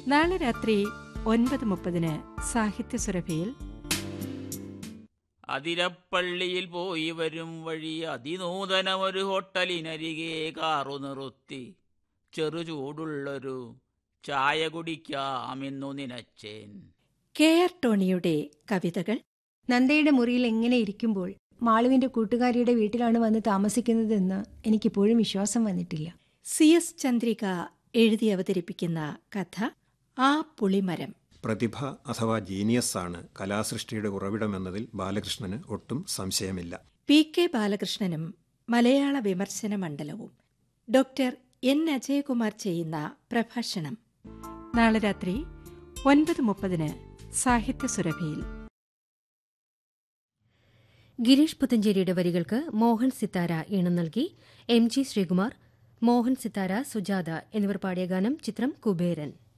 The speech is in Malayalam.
നാളെ രാത്രി ഒൻപത് മുപ്പതിന് സാഹിത്യസുരഭിയിൽ അതിരപ്പള്ളിയിൽ പോയി വരും വഴി അതിനൂതനമൊരു ഹോട്ടലിനരികെ കാറു നിർത്തി ചെറു ചൂടുള്ളൊരു ചായ കുടിക്കാമെന്നു നിനച്ചേൻ കെ ആർ ടോണിയുടെ കവിതകൾ നന്ദയുടെ മുറിയിൽ എങ്ങനെ ഇരിക്കുമ്പോൾ മാളുവിന്റെ കൂട്ടുകാരിയുടെ വീട്ടിലാണ് വന്ന് താമസിക്കുന്നതെന്ന് എനിക്കിപ്പോഴും വിശ്വാസം വന്നിട്ടില്ല സി എസ് ചന്ദ്രിക എഴുതി അവതരിപ്പിക്കുന്ന കഥ ആ പുളിമരം പ്രതിഭ അഥവാ ജീനിയസ് ആണ് കലാസൃഷ്ടിയുടെ ഉറവിടമെന്നതിൽ ബാലകൃഷ്ണന് ഒട്ടും സംശയമില്ല പി കെ ബാലകൃഷ്ണനും മലയാള വിമർശന മണ്ഡലവും ഡോക്ടർ എൻ അജയകുമാർ ചെയ്യുന്ന പ്രഭാഷണം നാളെ രാത്രി ഒൻപത് മുപ്പതിന് സാഹിത്യസുരഭിയിൽ ഗിരീഷ് പുത്തഞ്ചേരിയുടെ വരികൾക്ക് മോഹൻ സിത്താര ഈണം നൽകി എം ജി ശ്രീകുമാർ മോഹൻ സിത്താര സുജാത എന്നിവർ പാടിയ ഗാനം ചിത്രം കുബേരൻ